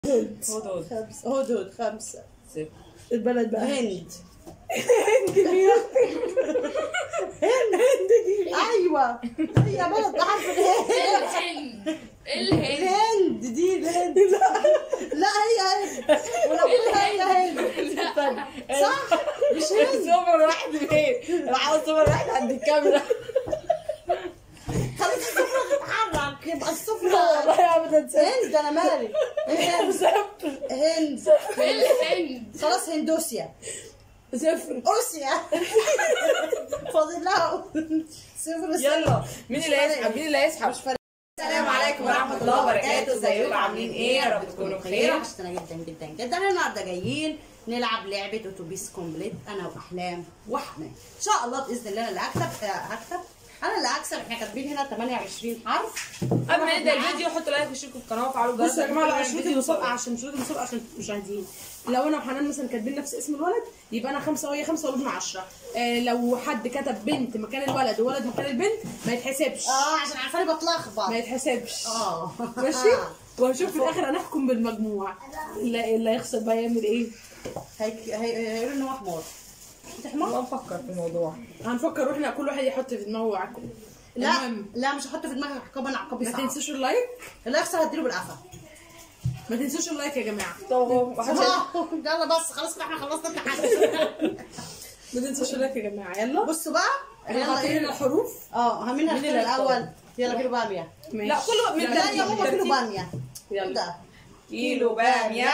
هدود خمسة هدود خمسة صفر البلد بقى هند هند مين هند هند دي ايوه هي بلد بحرف الهند الهند الهند الهند دي الهند لا لا هي هند ولو قلنا هي هند صح مش هند سوبر واحد فين؟ انا عاوز سوبر واحد عند الكاميرا خلاص السفرة تتحرك يبقى السفرة والله ابدا صفر هند انا مالي هند صفر هند الهند خلاص هندوسيا صفر اوسيا فاضل لها صفر يلا مين اللي هيسحب؟ مين اللي هيسحب؟ السلام عليكم ورحمة الله وبركاته ازيكم عاملين ايه يا رب تكونوا بخير وحشتنا جدا جدا جدا النهارده جايين نلعب لعبه اتوبيس كومبليت انا واحلام وحنان ان شاء الله باذن الله انا اللي هكسب آه، هكسب انا اللي هكسب احنا كاتبين هنا 28 حرف قبل ما نبدا الفيديو حطوا لايك واشتركوا في القناه وفعلوا الجرس بصوا يا جماعه لا عشان شروط الفيديو المسابقه يوصل. عشان شروط المسابقه عشان المشاهدين لو انا وحنان مثلا كاتبين نفس اسم الولد يبقى انا خمسه وهي خمسه وابن عشرة آه لو حد كتب بنت مكان الولد وولد مكان البنت ما يتحسبش اه عشان عارفاني بتلخبط ما يتحسبش اه ماشي وهنشوف في الاخر هنحكم بالمجموع اللي, اللي هيخسر بقى يعمل ايه هيك- هي- هيقولوا ان هو حمار انت حمار؟ والله نفكر في الموضوع هنفكر واحنا كل واحد يحط في دماغه عقب لا المهم لا مش هحط في دماغي عقاب انا عقابي ما صعب تنسوش اللايك اللي هيخسر هديله بالقفا ما تنسوش اللايك يا جماعه طب هو واحد شايف- آه، يلا بس خلاص كده احنا خلصنا الامتحان ما تنسوش اللايك يا جماعه يلا بصوا بقى احنا يلا حاطين هنا ايه الحروف اه مين مين هيختار اللي الاول يلا كيلو باميه ماشي لا كله من لا يا ماما كيلو باميه يلا ده كيلو بامية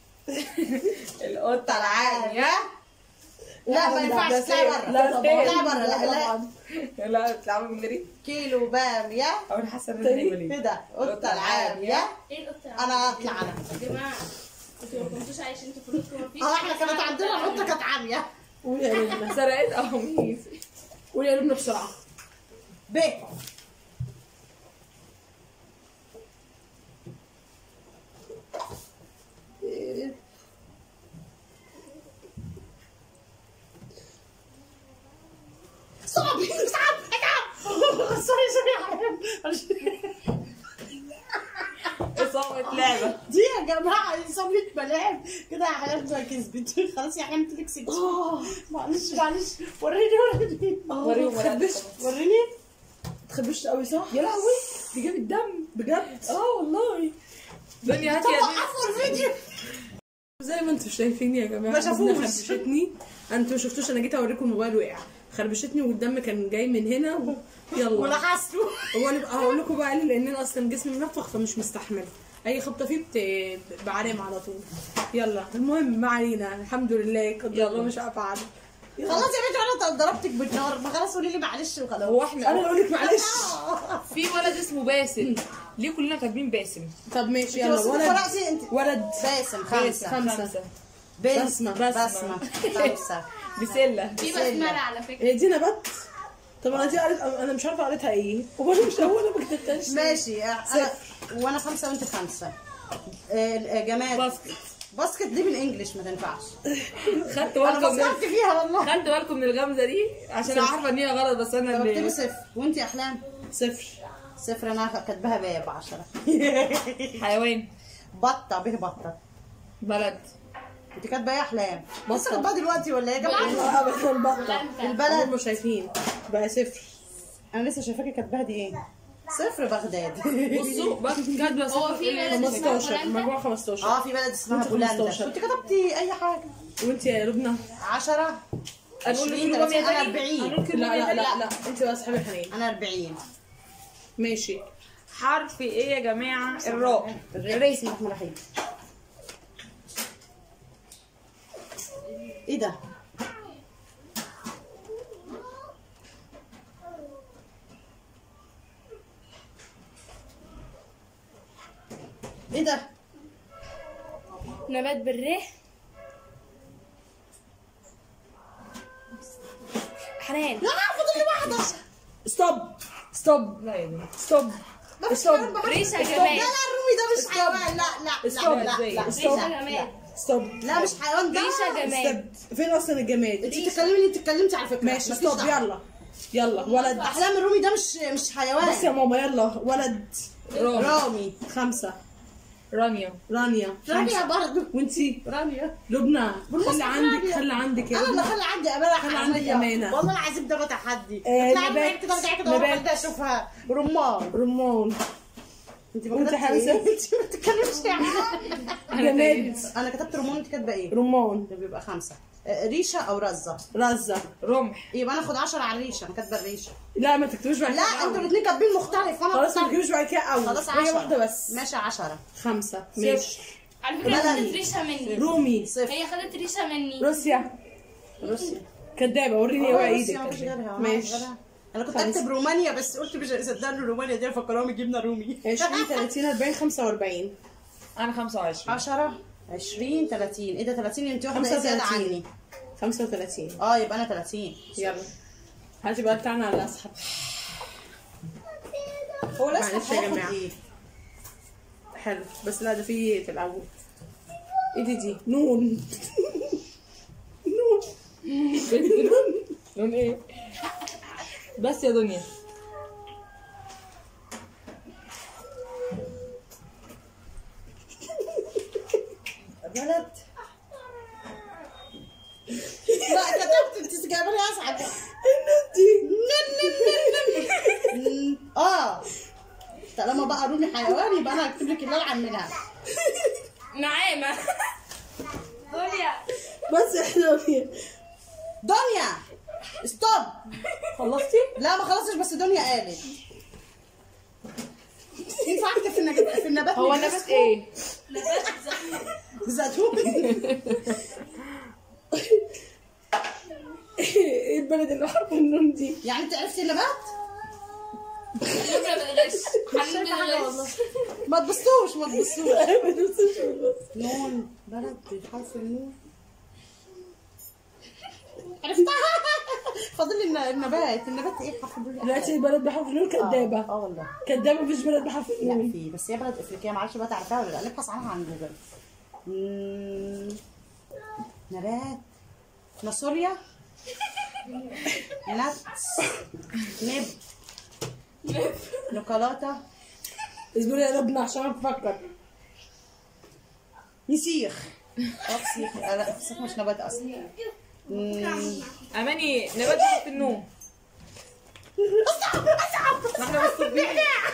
القطة العالية لا ما ينفعش ده تطلعي سير. بره لا لا سير. بره لا لا لا تلعبوا من غيري كيلو باميه او انا حاسة ان انا ليه كده قطه العاميه ايه القطه انا اطلع انا يا جماعه انتوا ما كنتوش عايشين في فلوسكم مفيش اه احنا كانت عندنا القطه كانت عاميه قول يا لبنى سرقت قميص قول يا لبنى بسرعه ب صعب صعب صعب سوري سوري يا حبيبي اصابة لعبة دي يا جماعه اصابه ملاعب كده يا حياتي كسبت خلاص يا حياتي انت كسبت معلش معلش وريني وريني وريهم تخبش وريني تخبشت قوي صح يا لهوي دي جابت دم بجد اه والله دنيا هات طب يا دنيا وقفوا الفيديو زي ما انتم شايفين يا جماعه ما شافوش. ربنا خربشتني انتوا ما شفتوش انا جيت اوريكم الموبايل وقع خربشتني والدم كان جاي من هنا و... يلا ولاحظتوا هو انا بقى هقول لكم بقى ليه لان انا اصلا جسمي منفخ فمش مستحمل اي خبطه فيه بت... بعرم على طول يلا المهم ما علينا الحمد لله قدر الله مش افعل خلاص يا بنتي انا ضربتك بالنار ما خلاص قولي لي معلش وخلاص هو احنا انا اقول لك معلش في ولد اسمه باسم ليه كلنا كاتبين باسم طب ماشي يلا يلا ولد فرقتي انت ولد باسم خمسة خمسة بنت بسمة. بسمة خمسة بسلة في بسمله على فكره هي دي نبات طب انا دي قريت انا مش عارفه قريتها ايه وبرضه مش اول ما كتبتهاش ماشي انا وانا خمسة وانت خمسة آه، جماد باسكت باسكت دي بالانجلش ما تنفعش خدت انا بالكم من فكرت فيها والله خدت بالكم من الغمزة دي عشان عارفة ان هي غلط بس انا طب اكتبي اللي صفر وانت يا احلام صفر صفر انا كاتباها بيا بعشرة حيوان بطة به بطة بلد انت كاتبه ايه يا احلام؟ بطة. لسه كاتباها دلوقتي ولا ايه يا جماعه؟ لا بس البطه بلد البلد هم شايفين بقى صفر انا لسه شايفاكي كاتباها دي ايه؟ صفر بغداد بصوا بس كاتبة هو في بلد اسمها 15 بولندا مجموع 15 اه في بلد اسمها وانت بولندا 15. كنت كتبتي اي حاجه وانت يا لبنى 10 هنقول 20 كيلو بامية 30 انا تاني 40 هنقول كيلو لا بامية لا تاني لا لا انت بقى اصحابي حنين انا 40 ماشي حرف ايه يا جماعة الراء الرئيس محمود رحيم ايه ده؟ ايه ده؟ نبات بالريح حنان لا فاضل لي واحده ستوب ستوب لا يا دنيا ستوب ستوب ريشه لا جماد لا الرومي ده مش حيوان لا لا لا استوب. لا لا استوب. ريشه جماد ستوب لا مش حيوان ده ريشه جماد ستوب فين اصلا الجماد انت بتتكلمي اللي انت اتكلمتي على فكره ماشي مفيش ستوب دعوة. يلا يلا ولد احلام الرومي ده مش مش حيوان بس يا ماما يلا ولد راء رامي خمسة رانيا رانيا رانيا خمسة. برضه وانتي رانيا لبنى بالمصحف خلي عندك رانيا. خلي عندك يا انا اللي لبنى. خلي عندي امانه خلي عندك حقيقية. أمانة. والله العظيم ده تحدي آه، اطلعي نبات. معايا كده ارجعي كده واروح نبات. بدي اشوفها رمان رمان انت وانت كتبتي حاسة؟ ايه؟ انت ما بتتكلمش يعني جماد انا كتبت رمان انت كاتبه ايه؟ رمان ده بيبقى خمسه آه، ريشه او رزه رزة رمح يبقى انا اخد 10 على الريشه انا كاتبه الريشه لا ما تكتبوش بعد لا كده انتوا أول. الاثنين كاتبين مختلف وانا خلاص ما مختلف. تكتبوش بعد كده اول خلاص هي 10 واحدة بس ماشي 10 خمسة ماشي على فكره هي بلدي. خدت ريشه مني رومي صفر هي خدت ريشه مني روسيا روسيا كدابة وريني آه، اوعى روسيا ايدك مفيش غيرها، ماشي. غيرها. انا كنت خمسة. اكتب رومانيا بس قلت مش صدقني رومانيا دي فكرهم جبنه رومي 20 30 40 45 انا 25 10 20 30 ايه ده 30 انت واخده ايه زياده 35. عني 35 اه يبقى انا 30 يلا هاتي بقى بتاعنا على اسحب هو معلش لسه يا هياخد جماعة. ايه حلو بس لا ده في في الاول ايه دي دي نون نون لون ايه بس يا دنيا بلد لا كتبت انت جايبه لي اسعد دي اه طالما بقى رومي حيوان يبقى انا هكتب لك اللي العن منها نعامه دنيا بس احنا فين دنيا ستوب خلصتي لا ما خلصتش بس دنيا قالت ينفع اكتب في النبات في النبات هو نجرسكو؟ نبات ايه زيتون ايه البلد اللي حرف النون دي يعني انت عرفتي النبات؟ دنيا بتغش حنين شايفة حاجة والله. بتغش ما تبصوش ما تبصوش ما تنسوش والله. نون بلد بحرف النون عرفتها فاضل لي الن- النبات النبات ايه حرف النون دلوقتي بلد بحرف النون كدابة اه والله كدابة مفيش بلد بحرف لا النون في بس هي بلد افريقيه معرفش بقى تعرفها ولا لا نبحث عنها عن جوجل مم، نبات ناصوريا نتس نب نوكالاتا اصبري يا ربنا عشان انا بفكر نسيخ اه فسيخ آه، لا فسيخ مش نبات اصلا مم، اماني نبات في النوم ما احنا مصطبين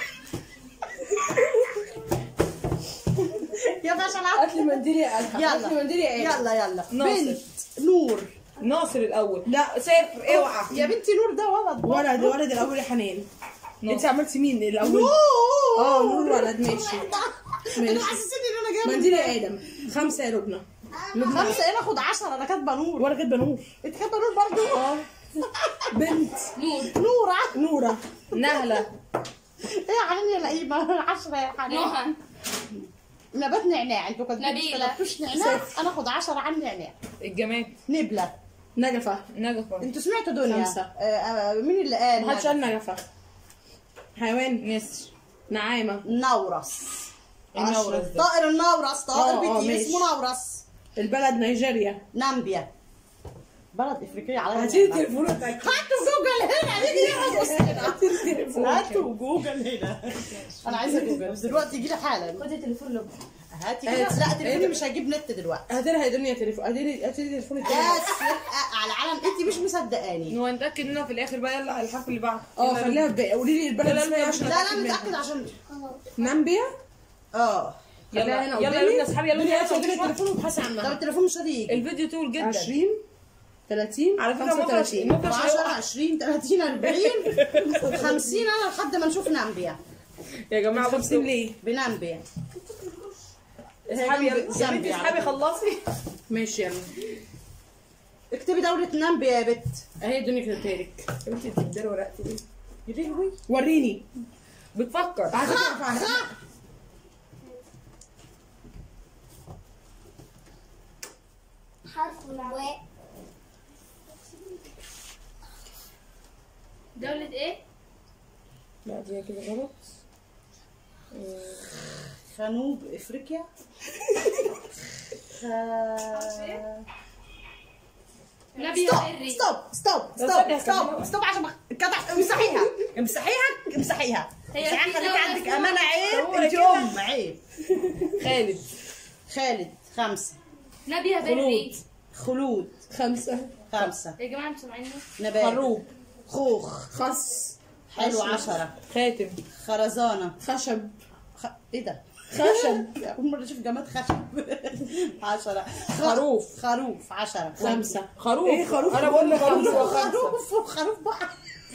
يا باشا العب هات لي منديل يا ألحق هات لي يلا منديل يا ايه يلا يلا ناصر. بنت نور ناصر الاول لا. صفر اوعى يا بنتي نور ده ولد ولد ولد الاول يا حنان نور. انت عملتي مين الاول نور اه نور ولد ماشي انا ماشي. حاسسني ان انا جايبه منديل يا ادم خمسة يا لبنى لبنى خمسه انا اخد 10 انا كاتبه نور ولا كاتبة نور انت كاتبه نور برضه اه بنت نور نورة نورة نهله ايه يا حنان يا لئيمة 10 يا حنان نهى نبات نعناع انتوا كاتبين نبيلة. كتبتوش نعناع انا اخد 10 عن نعناع الجماد نبلة نجفة نجفة انتوا سمعتوا دنيا خمسة. آه آه مين اللي قال محدش قال نجفة حيوان نسر نعامة نورس النورس عشرة. ده. طائر النورس طائر اه، اه، بيتي ماشي. اسمه نورس البلد نيجيريا نامبيا بلد افريقيه على هاتي النعمة. التليفون اتأكد هاتوا جوجل هنا نيجي نقعد بص هنا هاتي التليفون هاتوا جوجل هنا انا عايزه جوجل بس دلوقتي يجي لي حالا خدي تليفون لبنى هاتي كده هات. لا تليفوني مش هيجيب نت دلوقتي هاتي لها يا دنيا تليفون هاتي لي هاتي لي تليفون التاني بس يبقى على علم انت مش مصدقاني هو نتاكد انها في الاخر بقى يلا على الحرف اللي بعده اه يلا خليها بقى قولي لي البلد لا، لا، اسمها لا، إيه عشان لا أتأكد لا منها. متاكد عشان نامبيا اه يلا خليها هنا يلا قدامي. يا بنت اصحابي يلا دنيا يلا هاتي قدامي يلا التليفون وابحثي طب عنها التليفون مش راضي يجي الفيديو طول جدا 20 30 على فكره 35 مفرش مفرش 10 هيقع. 20 30 40 50 انا لحد ما نشوف نامبيا يا جماعه 50 بصوا ليه؟ بنامبيا اصحابي يلا يا زامبيا بنتي على اصحابي فكرة. خلصي ماشي يلا اكتبي دولة نامبيا يا بت اهي الدنيا كتبتها لك يا بنتي انت بتداري ورقتي ليه؟ يلهوي وريني بتفكر حرف الواء دولة ايه؟ لا دي كده غلط خنوب افريقيا خ... نبي ستوب بري ستوب ستوب ثانية ستوب كمان. ستوب ستوب عشان ما- كده امسحيها امسحيها امسحيها هي مش عارفه في ليك دولة عندك اسمها- امانه عيب هو انت كده. ام عيب خالد خالد خمسه نبيها خلود. بنتي خلود خمسة خمسه يا جماعه انتوا سامعيني نبات خروب خوخ خس حلو عشرة خاتم خرزانة خشب خ... ايه ده؟ خشب أول مرة أشوف جماد خشب عشرة خروف. خروف عشرة خمسة خروف ايه خروف انا بقول لك خروف وخمسة خروف وخروف بقى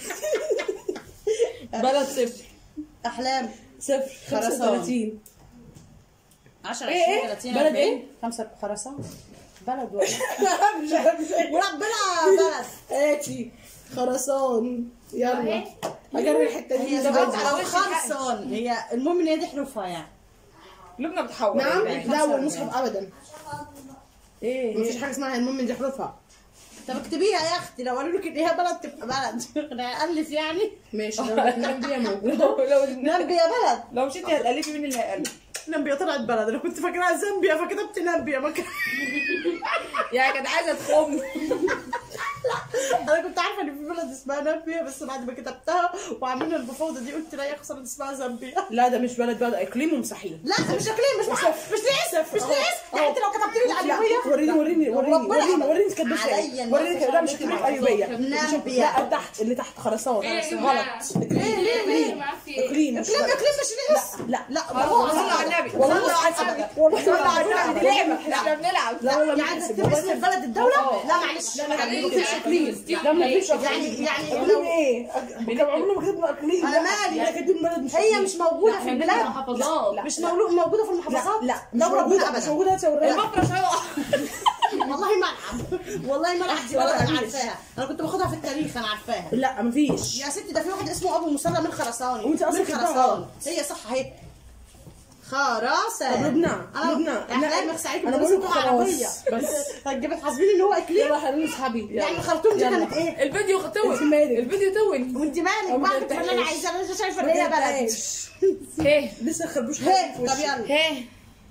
بلد صفر أحلام صفر خمسة خرسان. وثلاثين عشرة إيه، عشرين إيه؟ ثلاثين بلد أربعين إيه؟ خمسة خرسان بلد والله مش عارف مش عارف. وربنا بلد هاتي خرسان يلا أهي. هجري الحتة دي هي ده سبعة بدري. أو خمسون هي المهم إن هي دي حروفها يعني لبنى بتحور نعم يعني. لا هو المصحف ابدا ايه مفيش حاجه اسمها المهم دي حروفها طب اكتبيها يا أختي لو قالوا لك إن هي بلد تبقى بلد أنا ألف يعني ماشي لو نامبيا موجوده لو نامبيا بلد لو مشيتي هتألفي مين اللي هيألف نامبيا طلعت بلد أنا كنت فاكراها زامبيا فكتبت نامبيا ما كان- يعني كانت عايزه تخم انا كنت عارفه ان في بلد اسمها نامبيا بس بعد ما كتبتها وعملنا المفاوضه دي قلت لا يا خساره اسمها زامبيا لا ده مش بلد بلد اقليم ومساحين لا مش اقليم مش معاف مش ليس مش ليس لا انت لو كتبت لي لا العلويه وريني وريني وريني ربنا وريني أبدا. وريني كانت بس عليا ايه وريني كده لا مش كلمه ايوبيه نامبيا لا تحت اللي تحت خرسان ايه يا جماعه غلط ليه ليه ليه ما في ايه اقليم مش اقليم بلد. اقليم مش ليس لا لا صلوا على النبي والله صلوا على العظيم. النبي والله صلوا على العظيم. النبي لعبه احنا بنلعب لا والله ما يعني بحسب. تكتب اسم البلد الدوله لا معلش لا لا عليك ما كتبش يا اقليم أخي. لا ما فيش يعني اقليم يعني اقليم لو ايه كان عمرنا ما كتبنا اقليم أنا مالي. لا كاتبين بلد مش هي أقليم. مش موجوده في البلاد محافظات لا. مش مولو- موجوده في لا المحافظات لا مش لا ربنا موجوده مش ابدا موجوده هتصورها المفرش هيقع والله ما العب والله ما العب دي بلد انا عارفاها انا كنت باخدها في التاريخ انا عارفاها لا مفيش يا ستي ده في واحد اسمه ابو مسلم من خرساني وانت أصلاً من كاتباها خرسان غلط. هي صح اهي خراسان طب لبنى انا لبنى احنا مخس عليك انا بس بقول لك لغه عربيه خلاص بس هتجيبي تحاسبيني ان هو اكليم يلا حبيبي اصحابي يلا. يعني الخرطوم دي يلا. كانت ايه الفيديو انت تون مالك؟ الفيديو تون وانت مالك أو ما بعد اللي انا تنتهيش. عايزه انا شايفه ان ما هي بلد تنتهيش. هيه لسه الخربوش هي حاطط في طب وشي. يلا هيه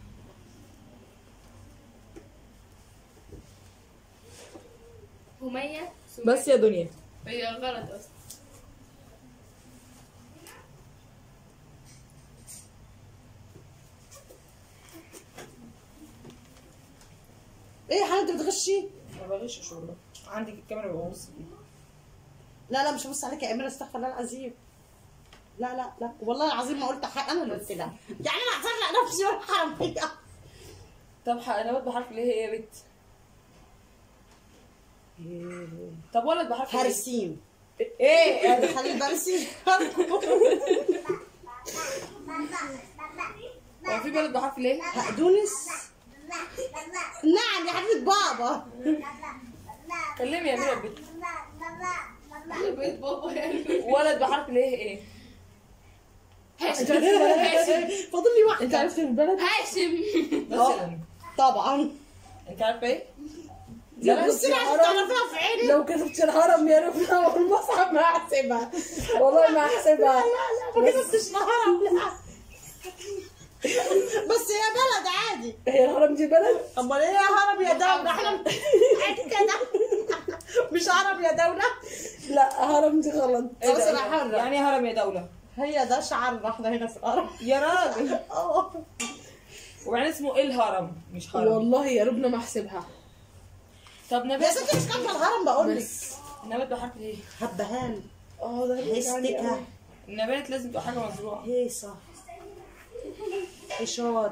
همية بس يا دنيا هي غلط اصلا ايه يا حبيبتي بتغشي ما بغشش والله عندك الكاميرا ببص فيها لا لا مش هبص عليك يا اميره استغفر الله العظيم لا لا لا والله العظيم ما قلت حق انا اللي قلت لها يعني انا هفرق نفسي ولا حراميه طب حقنوات بحرف ليه هي يا بت طب ولد بحرف ايه هرسيم ايه خلي برسيم هو في بلد بحرف ليه بقدونس نعم يا حبيبه بابا كلمي يا ميرا البت بيت بابا يعني ولد بحرف ليه ايه انت عرفت البلد؟ فاضل لي انت واحده عرفت البلد؟ هاشم مثلا طبعا انت عارفه ايه لا بصي عشان تعرفيها في عيني لو كتبت الهرم يا ربنا والمصحف ما هحسبها والله ما هحسبها ما كتبتش نهارم لا بس هي بلد عادي هي الهرم دي بلد؟ امال ايه يا هرم يا دوله احنا عادي كده مش هرم يا دوله لا هرم دي غلط ايه خلاص ده؟ انا حرة. يعني ايه هرم يا دوله هي ده شعارنا احنا هنا في الهرم يا راجل اه وبعدين اسمه ايه الهرم مش هرم والله يا ربنا ما احسبها طب يا نبات ستي مش كاتبه الهرم بقول لك بس نبات بحرف ليه هبهان اه ده هستكه النبات لازم تبقى حاجه مزروعه هيصه اشار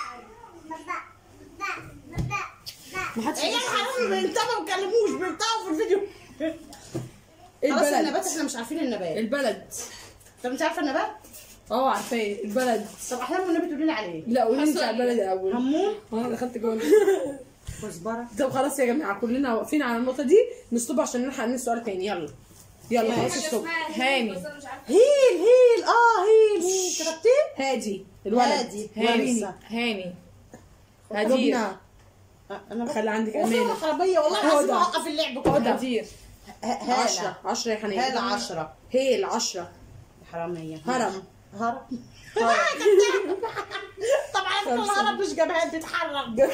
ما حدش هي الحرام انت ما بتكلموش بينطقوا في الفيديو خلاص النبات البلد احنا مش عارفين النبات البلد طب انت عارفه النبات؟ اه عارفاه البلد طب احلام والنبي تقولي لي عليه لا قولي انت على البلد الاول همون انا دخلت جوه كزبره طب خلاص يا جماعه كلنا واقفين على النقطه دي نستوب عشان نلحق نسال سؤال تاني يلا يلا خلاص ستوب هاني. بس أنا مش عارفة. هيل هيل اه هيل هيل كتبتيه؟ هادي الولد هادي. هاني ورثة. هاني هدير ربنا انا خلي عندك والله امانه حراميه والله العظيم هدى. هوقف اللعب كله هدير هالة عشرة عشرة يا حنين هالة عشرة هيل عشرة حرامية هرم هرم طبعا الهرم مش جبهات بتتحرك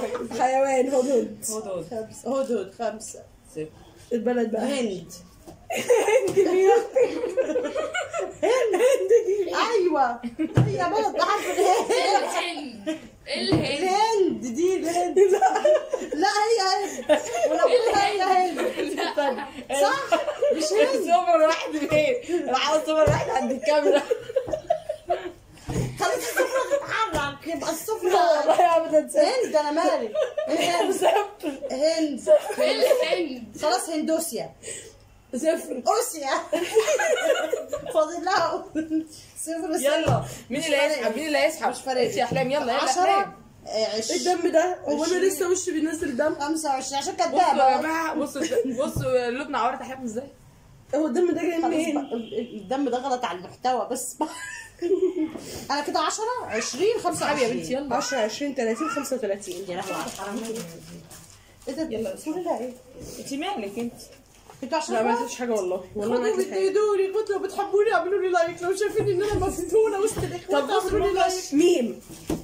حيوان هدود هدود خمسة هدود خمسة صفر البلد بقى هند ايوه هي بلد بحرف الهند الهند الهند الهند دي الهند لا هي هند ولو قلنا هي هند صح مش هند السوبر واحد فين؟ راح على السوبر واحد عند الكاميرا خليك السفرة تتحرك يبقى السفرة والله ابدا هند انا مالي هند صفر هند الهند خلاص هندوسيا صفر اوسيا فاضل لها صفر يلا مين اللي فارق. هيسحب؟ مين اللي هيسحب؟ مش فارق. انت يا احلام يلا يلا عشرة احلام آه، عشرين الدم ده هو انا عشرين. لسه وشي بينزل دم 25 عشان بصوا يا كدابة جماعه بصوا بصوا لبنى عورت احلام ازاي؟ هو الدم ده جاي خلاص منين؟ بقى، ال- الدم ده غلط على المحتوى بس انا كده 10 20 اسحبي يا بنتي 25 يلا 10 20 30 35 يا لهوي حرام ايه ده يلا. سوري لا ايه انت مالك انت؟ انتوا عشان لا ما بقى عملتش حاجه والله والله ما خدوا عملت حاجه بتدوني قلت لو بتحبوني اعملوا لي لايك لو شايفين ان انا مفتونه وسط الاخوات طب اعملوا لي لايك بص ميم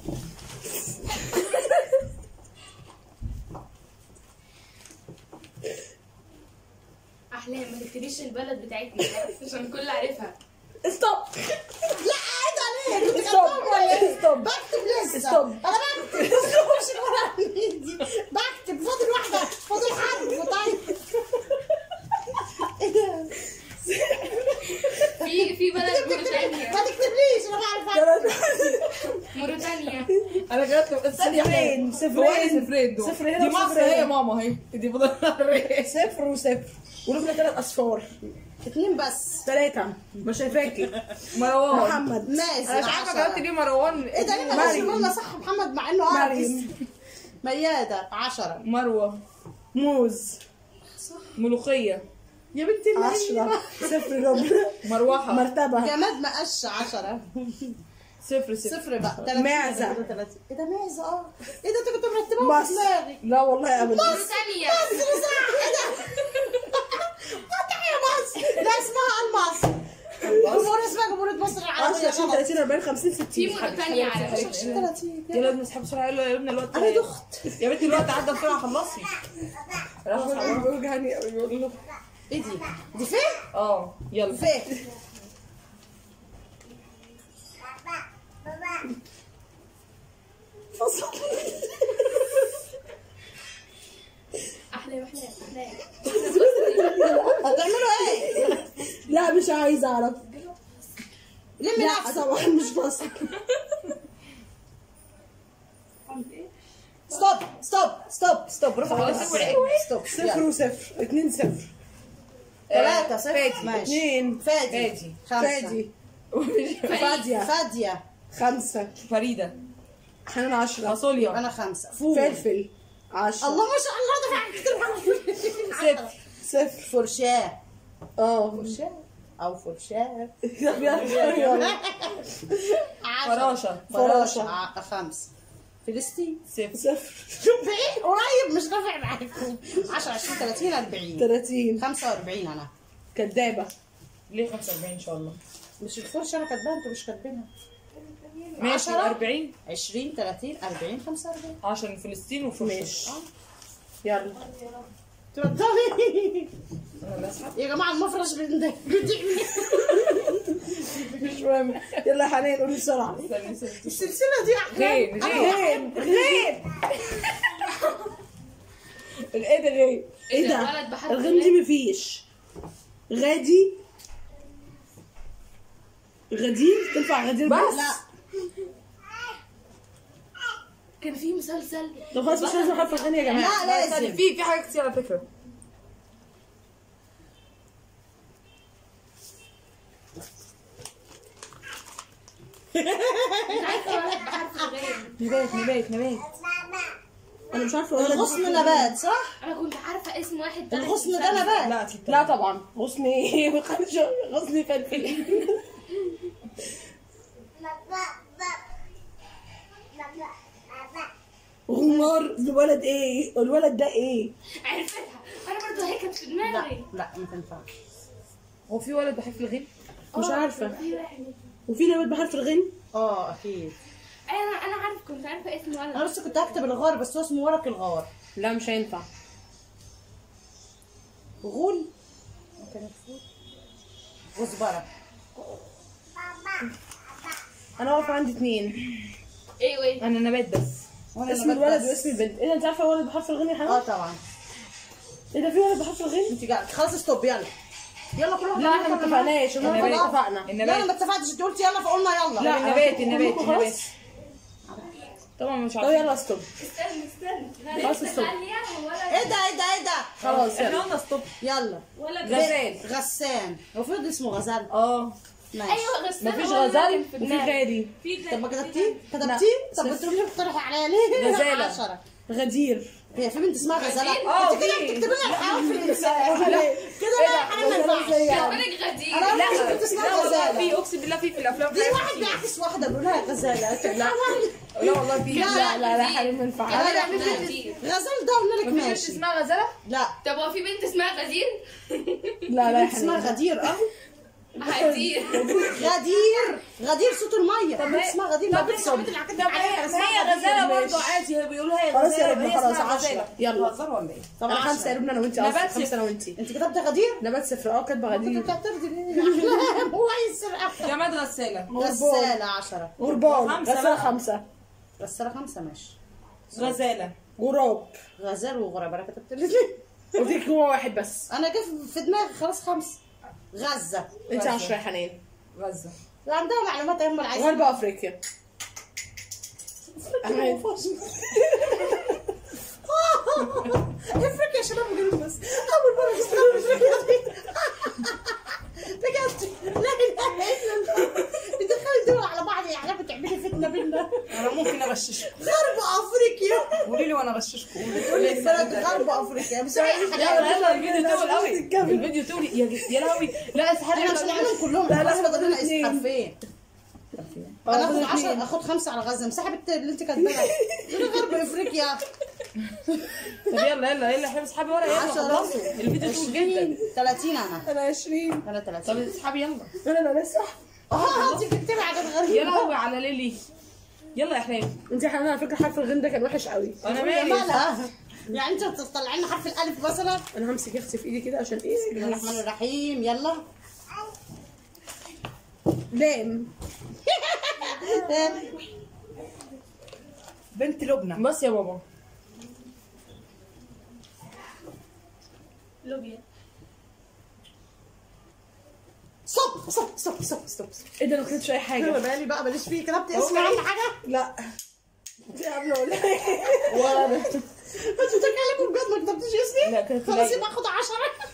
احلام ما تكتبيش البلد بتاعتنا عشان الكل عارفها ستوب لا عيد عليك كنت ستوب كاتبهم ولا ايه؟ ستوب بكتب لسه ستوب. انا بكتب مش الورقه من ايدي بكتب فاضل واحده فاضل حرف طيب ايه ده؟ في في بلد موريتانيا ما تكتبليش انا بعرف أكتب. موريتانيا انا كتبت استني صفرين، صفرين صفرين. صفرين دول صفر هنا دي وصفر مصر هي هنا. ماما اهي دي فضل صفر وصفر ولبنى ثلاث اصفار اتنين بس ثلاثة ما شايفاكي مروان محمد مازن انا مش عارفه عشرة. كتبت ليه مروان ايه ده انا مريم. ماشي والله صح محمد مع انه عارف مريم ميادة عشرة مروه موز ملوخيه يا بنتي اللي عشرة صفر ربع مروحه مرتبة جماد مقش عشرة صفر صفر صفر بقى تلاتين. معزة. تلاتين. ايه ده معزة اه ايه ده انت كنت مرتبها في مصر دماغي لا والله ابدا موريتانيا مصر صح ايه ده قطع يا مصر ده اسمها المصر جمهورية اسمها جمهورية مصر 10 العربية 20 30 40 50 60 في موريتانيا عارفة 30 يلا ابني اسحب بسرعه يلا يا ابني الوقت انا دخت يا بنتي الوقت عدى بسرعه خلصي راح أسحب. بيوجعني قوي بيقول له ايه دي؟ دي فين؟ اه يلا فين؟ احلام احلام احلام هتعملوا ايه؟ لا مش عايزه اعرف لمي لا نفسك طبعا مش فاصل ستوب ستوب ستوب ستوب روح خلاص ستوب صفر وصفر اتنين صفر ثلاثة صفر فادي. ماشي اتنين فادي فادي. خمسة فادي فادية فادية خمسة فريده حنان عشرة فاصوليا أنا خمسة فول فلفل عشرة الله ما شاء الله ده في حاجات كتير صفر صفر فرشاة اه فرشاة أو فرشاة طب يلا يلا عشرة. فراشه فراشة ع- خمسة فلسطين صفر صفر شوف بعيد قريب مش نافع معاكم 10 20 30 40 30 45 أنا كدابة ليه 45 ان شاء الله مش الفرشة أنا كاتباها أنتوا مش كاتبينها ماشي عشرة. 40 20 30 40 45 عشان فلسطين وفرشه ماشي يلا تفضلي انا اللي اسحب يا جماعة المفرش بيضيع مش مهم يلا يا حنان قولي بسرعة استني استني السلسلة دي غين غين غين غين ايه ده غين ايه ده؟ ولد بحرف الغين دي مفيش غادي غدير تنفع غدير بس. لا كان في مسلسل طب خلاص مش لازم حرف الغين يا جماعة لا استني، لازم في في حاجات كتير على فكره مش عارفه ولد بحرف الغين نبات نبات نبات انا مش عارفة أقول لك الغصن نبات صح؟ انا كنت عارفه اسم واحد طلع الغصن في ده مسلسل. نبات لا أكيد لا طبعا غصن ايه ما كانش غصن فلفل غمار الولد ايه الولد ده ايه عرفتها انا برضه هي كانت في لا دماغي لا ما تنفعش هو في ولد بحرف الغين مش آه، عارفة في واحد وفي نبات بحرف الغين اه اكيد انا انا عارف كنت عارفه اسم انا ولد بس كنت هكتب الغار بس هو اسمه ورق الغار لا مش هينفع غول كزبره انا واقفه عندي اتنين ايه وايه انا نبات بس وأنا اسم نبات الولد بس. واسم البنت ايه ده انت عارفه ولد بحرف الغين يا اه حنان؟ طبعا ايه ده في ولد بحرف الغين؟ انت قاعد خلاص ستوب يلا يلا كل واحد لا احنا ما يلا. اتفقناش احنا النبات. اتفقنا لا انا ما النبات اتفقتش انت قلت يلا فقلنا يلا لا النبات النبات كلكم خلاص؟ النبات طبعا مش عارفه يلا ستوب استنى استنى خلاص استوب. غالية ولا ايه ده ايه ده ايه ده خلاص احنا يلا قلنا ستوب يلا ولا غزال غسان المفروض اسمه غزال اه ماشي ايوه غسالة مفيش ولا غزال في وفي دماغي. غالي في طب ما غزال كتبتيه كتبتيه طب انتوا ليه بتقترحوا عليا ليه غزالة. 10 غدير هي في بنت اسمها غزاله اه انت كده في. بتكتبي لنا الحيوان في الانسان لا كده لا حاجه ما ينفعش بالك غدير انا لا عارفه بنت اسمها لا والله في غزاله اقسم بالله في في الافلام دي واحد بيعكس واحده بيقول لها غزاله لا لا والله في لا لا لا حبيبي ما ينفعش لا لا غدير غزال ده قلنا لك مفيش بنت ماشي اسمها غزاله لا طب هو في بنت اسمها غدير؟ لا لا يا بنت اسمها حبيبي غدير اه غدير غدير غدير صوت الميه بنت اسمها غدير ما طب بتصب طب هي هي غزاله برضه عادي هي بيقولوا هي خلاص يا غزاله ربنا هي خلاص اسمها 10 غزاله يلا بتهزروا ولا ايه؟ طب انا عشرة. خمسه يا ربنا انا وانت نبات اصلا صفر. خمسه انا وانت انت كتبت غدير نبات صفر اه كاتبه كنت غدير بتعترضي ليه احلام هو يسرق جماد غساله غسالة عشرة غربان خمسة غسالة بقى. خمسة غسالة خمسة ماشي غزاله غراب غزال وغراب انا كتبت الاثنين قلت هو واحد بس انا جه في دماغي خلاص خمسة غزة انت غزة. 10 يا حنان غزه عندها معلومات هم اللي عايزين غرب افريقيا أحمد. افريقيا يا شباب مجرد بس اول مرة تستخدم افريقيا دي بجد لا اله الا الله بتدخلي الدول على بعض يعني بتعملي فتنة بينا انا ممكن اغششكم غرب افريقيا قولي لي وانا اغششكم تقول لي بلد غرب افريقيا بس هي لا لا الفيديو طول قوي الفيديو طول يا يا لهوي لا استحاله احنا مش هنعملهم كلهم لا، لا، خلاص فاضل لنا اتنين. حرفين آه، انا اخد فاضل 10 اتنين. اخد خمسه على غزه مسحب الت- اللي انت كاتباها من غرب افريقيا طب يلا يلا يلا احنا اصحابي ورا يلا 10 خلصوا الفيديو طول جدا 30 انا انا 20 انا طب 30 اصحابي يلا انا انا لسه اه انت بتكتبي حاجات يا غريبه لهوي على ليلي يلا يا احلام انت يا حنان على فكره حرف الغين ده كان وحش قوي انا يا مالي مالها يعني انت بتطلع لنا حرف الالف مثلا انا همسك اختي في ايدي كده عشان ايه بسم الله الرحمن الرحيم يلا لام بنت لبنى بس يا بابا لوبيا صب صب صب صب صب ايه ده انا ما كتبتش اي انا حاجه بالي بقى ماليش فيه كتبت اسم اي حاجه لا انت قبل ولا ايه ولا انا انتوا بتتكلموا بجد ما كتبتيش اسمي لا، كتبت خلاص ليلى. يبقى اخد 10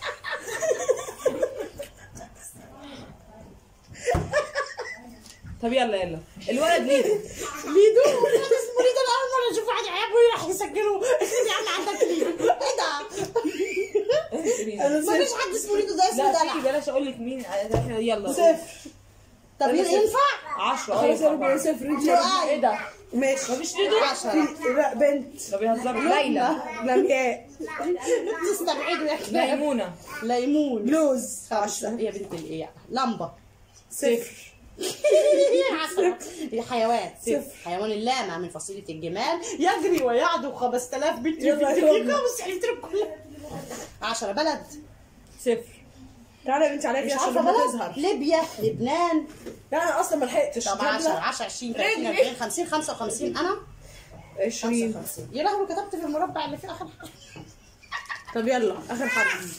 طب يلا يلا الولد ليدو ليدو المفروض اسمه ليدو انا اول مره اشوف واحد عيب ويروح يسجله اسمي يا عم عندك ليدو ايه ده؟ مفيش حد اسمه ليدو ده اسمه لا في دلع بلاش اقول لك مين احنا يلا صفر طب أنا ينفع؟ 10 خلاص يا ربنا ايوه صفر انت لؤي. ايه ده ماشي مفيش ليدو 10 لا بنت طب بيهزروا ليلى لمياء تستبعدوا يا كلاب ميمونه ليمون لوز خمسة 10 يا بنت الايه لمبة صفر عشرة هي حيوان صفر. حيوان اللامع من فصيلة الجمال يجري ويعدو 5000 بنت في يلا يا الدقيقة رب. مستحيل ترك كلها 10 بلد صفر تعالى يا بنتي عليك مش عشان عارفة لما بلد تظهر ليبيا لبنان لا انا اصلا ما لحقتش طب 10 10 20 30 40 50 55 انا 20 55 يا لهوي كتبت في المربع اللي في اخر حرف طب يلا اخر حرف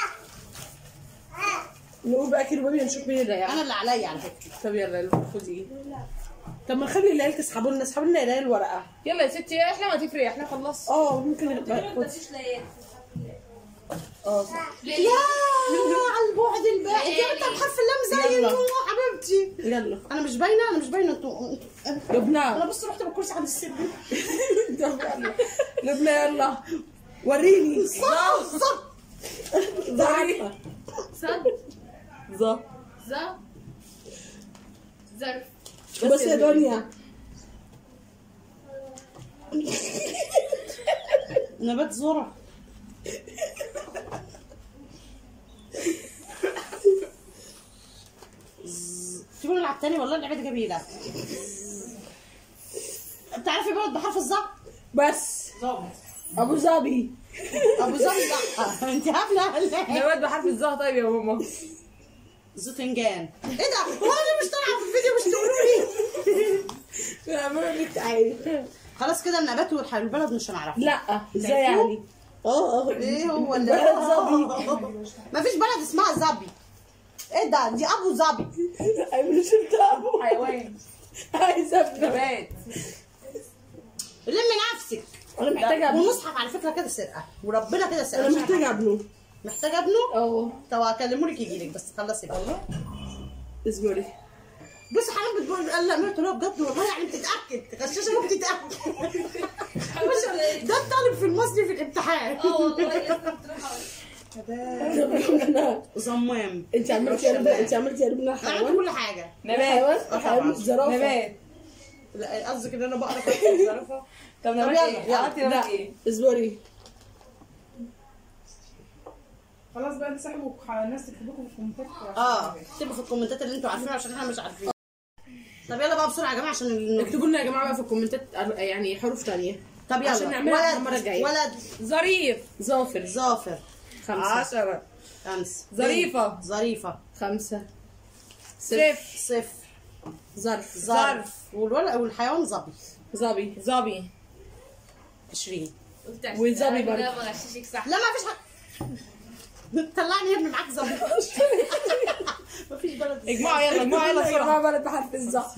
نقول بقى كيلو بابي نشوف مين اللي يعني انا اللي عليا على فكرة طب يلا يلا خدي طب ما نخلي العيال تسحبوا لنا اسحبوا لنا العيال الورقه يلا يا ستي احنا ما تفرق احنا خلصنا اه ممكن نبقى- خدي. اه صح يا على البعد البعيد انت جبتها بحرف اللام زي يلا. النور حبيبتي يلا انا مش باينه انا مش باينه انتوا انا لبنى بس رحت بالكرسي عند السر طب يلا لبنى يلا وريني صح صح ضعيفه صد ظا ز ظرف بس يا دنيا نبات ذرة ز- تيجوا نلعب تاني والله اللعبة دي جميلة بتعرفي بلد بحرف الظا؟ بس ظابط ابو ظبي ابو ظبي لا انت هبله ولا ايه نبات بحرف الظهر طيب يا ماما زوتنجان ايه ده هو انا مش طالعه في الفيديو مش تقولوا لي اعملوا لك تعالي خلاص كده النبات والح- والبلد مش هنعرفها لا ازاي يعني اه ايه هو اللي بلد ظبي مفيش بلد اسمها ظبي ايه ده دي ابو ظبي اعملوا شفت ابو حيوان عايزه ابنى نبات لم نفسك انا محتاجه ابنه والمصحف على فكره كده سرقه وربنا كده سرقه انا مش محتاجه ابنه محتاجه ابنه اه طب هكلمه لك يجي لك بس خلصي بقى اصبري بص حنان بتقول قال لا قلت له بجد والله يعني بتتاكد غشاشه وبتتاكد ده الطالب في المصري في الامتحان اه والله لازم تروح صمام انت عملتي يا ربنا انت عملتي يا ربنا عملت حيوان كل حاجه نبات حيوان طبعاً. حيوان زرافه نبات لا قصدك ان انا بقرا كده زرافه طب نبات يلا، ايه؟ يلا. عملتي نبات لا ايه؟ اصبري خلاص بقى نسحبوا الناس تكتب لكم في الكومنتات اه اكتبوا في الكومنتات اللي انتوا عارفينها عشان احنا مش عارفين طب يلا بقى بسرعه يا جماعه عشان ال- اكتبوا لنا يا جماعه بقى في الكومنتات يعني حروف تانية طب يلا عشان نعملها المرة ولد الجاية. ولد ظريف ظافر ظافر خمسة عشرة خمس ظريفة. بنت. ظريفة خمسة صفر صفر ظرف ظرف والولد والحيوان ظبي ظبي ظبي 20 والظبي برضه. لا بغششك صح لا ما فيش حاجة طلعني يا ابني معاك ظبي مفيش بلد اجمعوا يلا اجمعوا يلا يا بسرعة جماعه بلد بحرف الظا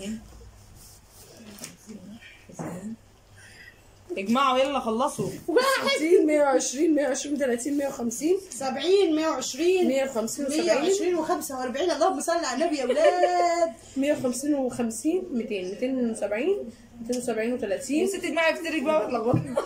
اجمعوا يلا خلصوا 60 120 120 30 150 70 120 150 و70 120 و45 اللهم صل على النبي يا ولاد 150 و50 200 270 270 و30 يا ست اجمعي افترك بقى وتلخبطي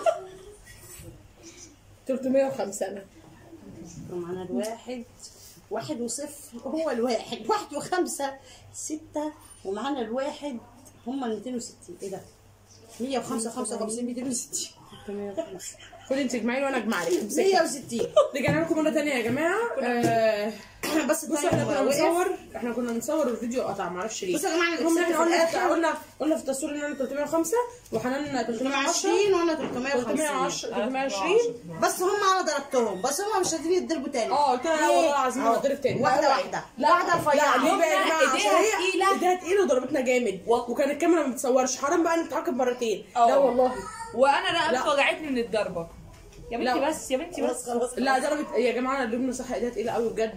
305 انا ومعنا الواحد واحد وصفر هو الواحد واحد وخمسة ستة ومعانا الواحد هم 260 ايه ده 105 55 260 خدي انت اجمعي وانا اجمع لك امسكي 160 رجعنا لكم مره ثانيه يا جماعه آه بس بصوا احنا كنا وقف. بنصور احنا كنا بنصور الفيديو قطع معرفش ليه بصوا يا جماعه المهم احنا قلنا الآخر قلنا قلنا في التصوير ان انا 305 وحنان 310 320 وانا 350 310 320 بس هم انا ضربتهم بس هم مش قادرين يتضربوا تاني اه قلت لها لا والله العظيم أهو. هضرب تاني واحدة لا، واحدة. لا واحدة رفيعة. لا ليه بقى يا جماعه ايديها عشان هي تقيلة. ايديها تقيله وضربتنا جامد وكان الكاميرا ما بتصورش حرام بقى نتعاقب مرتين اه. لا والله وانا لا. رقبتي وجعتني من الضربه يا بنتي لا. بس يا بنتي بس خلاص لا ضربت يا جماعه انا اللي صح ايديها تقيله قوي بجد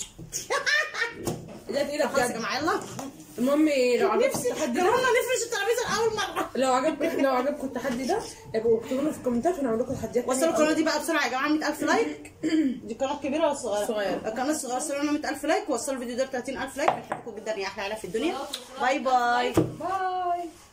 ايديها تقيله خلاص يا بجد جماعه يلا المهم لو عجبكم نفسي التحدي كنا ده نفرش الترابيزه لاول مره لو عجبكم لو عجبكم التحدي ده يبقوا اكتبوا لنا في الكومنتات ونعمل لكم تحديات وصلوا تانية. القناه دي بقى بسرعه يا جماعه 100000 لايك دي قناه كبيره ولا صغيره؟ صغيرة. القناه الصغيره وصلوا لنا 100000 لايك ووصلوا الفيديو ده 30000 لايك بنحبكم جدا يا احلى عيله في الدنيا باي باي باي